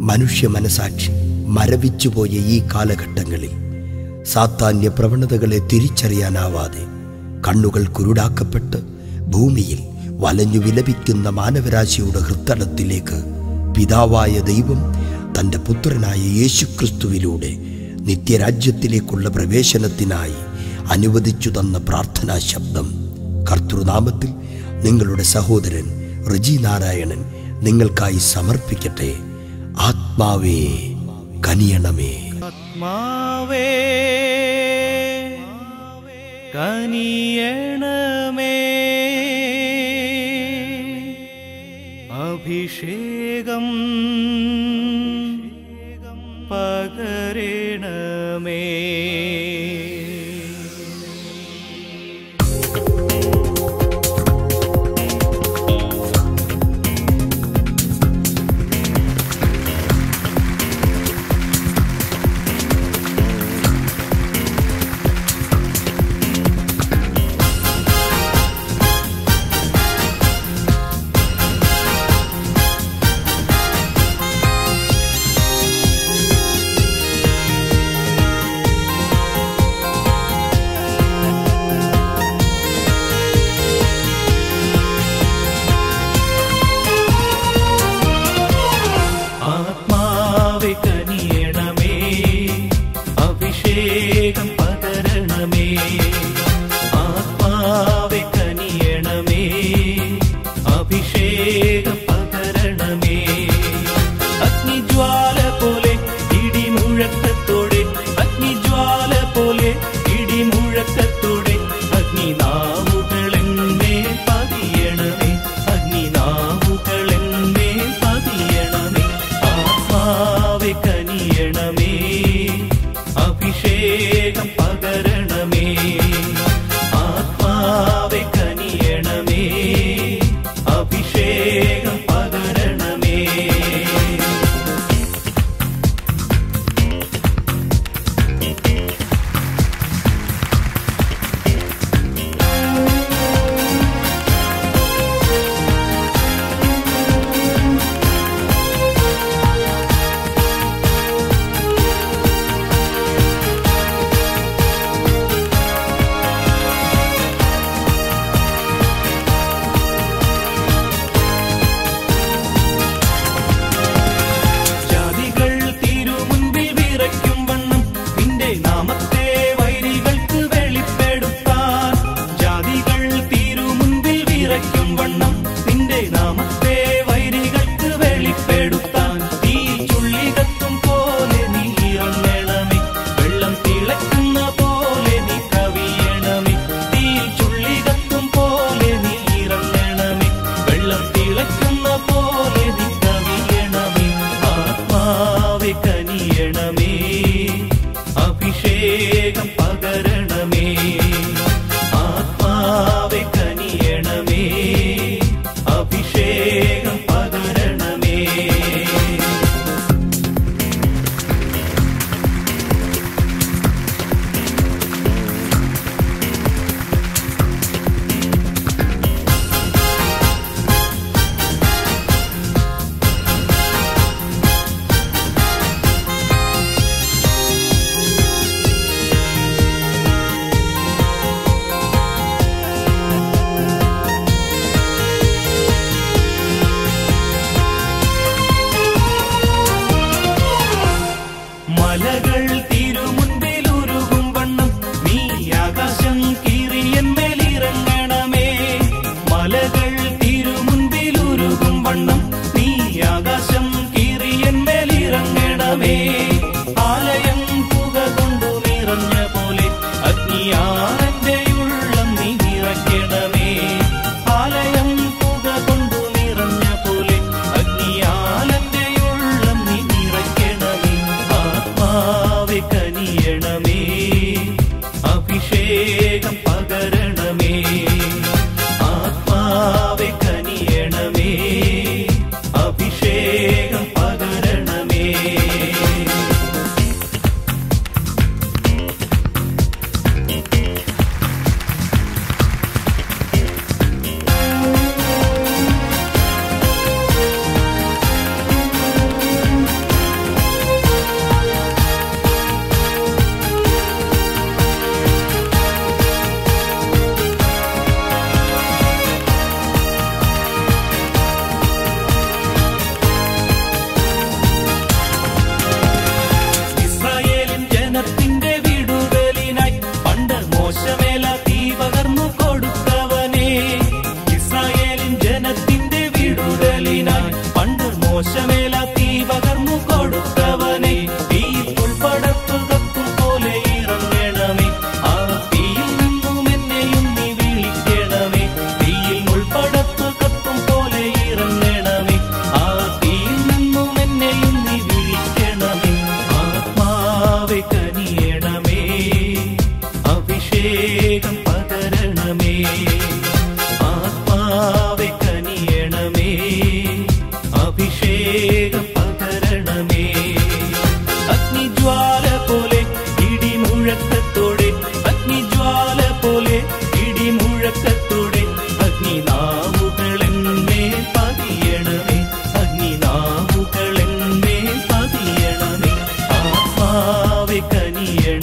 മനുഷ്യ മനസാക്ഷി മരവിച്ചുപോയ ഈ കാലഘട്ടങ്ങളിൽ സാത്താന്യ പ്രവണതകളെ തിരിച്ചറിയാനാവാതെ കണ്ണുകൾ കുരുടാക്കപ്പെട്ട് ഭൂമിയിൽ വലഞ്ഞു വിലപിക്കുന്ന മാനവരാശിയുടെ ഹൃത്തടത്തിലേക്ക് പിതാവായ ദൈവം തൻ്റെ പുത്രനായ യേശുക്രിസ്തുവിലൂടെ നിത്യരാജ്യത്തിലേക്കുള്ള പ്രവേശനത്തിനായി അനുവദിച്ചു തന്ന പ്രാർത്ഥനാ ശബ്ദം കർത്തൃനാമത്തിൽ നിങ്ങളുടെ സഹോദരൻ റിജി നാരായണൻ നിങ്ങൾക്കായി സമർപ്പിക്കട്ടെ ആത്മാവേ കനിയണമേ ആത്മാവേ കനിയണമേ അഭിഷേകം പകരണമേ ആത്മാവെ കനിയണമേ അഭിഷേകം പകരണമേ ആത്മാവെ കനിയണമേ അഭിഷേകം പകരണമേ അഗ്നിജ്വാല പോലെ ഇടിമുഴക്കത്തോടെ അഗ്നിജ്വാല പോലെ ഇടിമുഴക്കത്തോടെ അഗ്നിനാവുകളെന്നേ പതിയണമേ അഗ്നിനാവുകളെന്നേ പതിയണമേ ആത്മാവെ കനിയണമേ അഭിഷേകം പകരണമേ ആത്മാവെ കനിയണമേ അഭിഷേകം പകരണമേ ജാതികൾ തിരുമുൻപിൽ വിറയ്ക്കും വണ്ണം നിന്റെ നാമത്തെ വൈരികൾക്ക് വെളിപ്പെടുത്താൻ ജാതികൾ തിരുമുൻപിൽ വിറയ്ക്കും വണ്ണം നിന്റെ നാമത്തെ വൈരികൾക്ക് വെളിപ്പെടുത്താൻ തീ ചുള്ളികത്തും പോലെ നീ ഇറങ്ങണമേ വെള്ളം തിളക്കുന്ന പോലെ നീ കവിയണമേ തീ ചുള്ളികത്തും പോലെ നീ ഇറങ്ങണമേ വെള്ളം തിളക്കുന്ന പോലെ നീ കവിയണമേ ആത്മാവെ കനിയണമേ അഭിഷേകം പകരണമേ ആത്മാവെ കനിയണമേ അഭിഷേകം പകരണമേ മലകൾ തിരുമുൻപിൽ ഉരുകും വണ്ണം നീ ആകാശം കീറിയന്മേലിറങ്ങണമേ മലകൾ തിരുമുൻപിൽ ഉരുകും വണ്ണം നീ ആകാശം കീറിയന്മേലിറങ്ങണമേ ആലയം പുക കൊണ്ടു നിറഞ്ഞ പോലെ അഗ്നിയാറന്റെ ഉള്ളം നീ നിറയ്ക്കണമേ ആലയം പുക കൊണ്ടു നിറഞ്ഞ പോലെ അഗ്നിയാലന്റെ ഉള്ളം നീ നിറയ്ക്കണമേ ആത്മാവെ കനിയണമേ അഭിഷേകം പകരണമേ ആത്മാവെ കനിയണമേ അഭിഷേകം മോശമേല തീ പകർന്നു കൊടുത്തവനെ തീ പുൽപ്പടത്തു കത്തും പോലെ ഇറങ്ങണമേ ആ തീയിൽ നിന്നും എന്നെയും നീ വിളിക്കണമേ തീയിൽ മുൾപ്പടത്തു കത്തും പോലെ ഇറങ്ങണമേ ആ തീയിൽ നിന്നും എന്നെയും നീ വിളിക്കണമേ ആത്മാവെ കനിയണമേ അഭിഷേകം പകരണമേ ആത്മാവെ കനിയണമേ അഭിഷേകം പകരണമേ അഗ്നിജ്വാല പോലെ ഇടിമുഴക്കത്തോടെ അഗ്നിജ്വാല പോലെ ഇടിമുഴക്കത്തോടെ അഗ്നിനാവുകളെന്മേൽ പതിയണമേ അഗ്നിനാവുകളെന്മേൽ പതിയണമേ ആത്മാവെ കനിയണമേ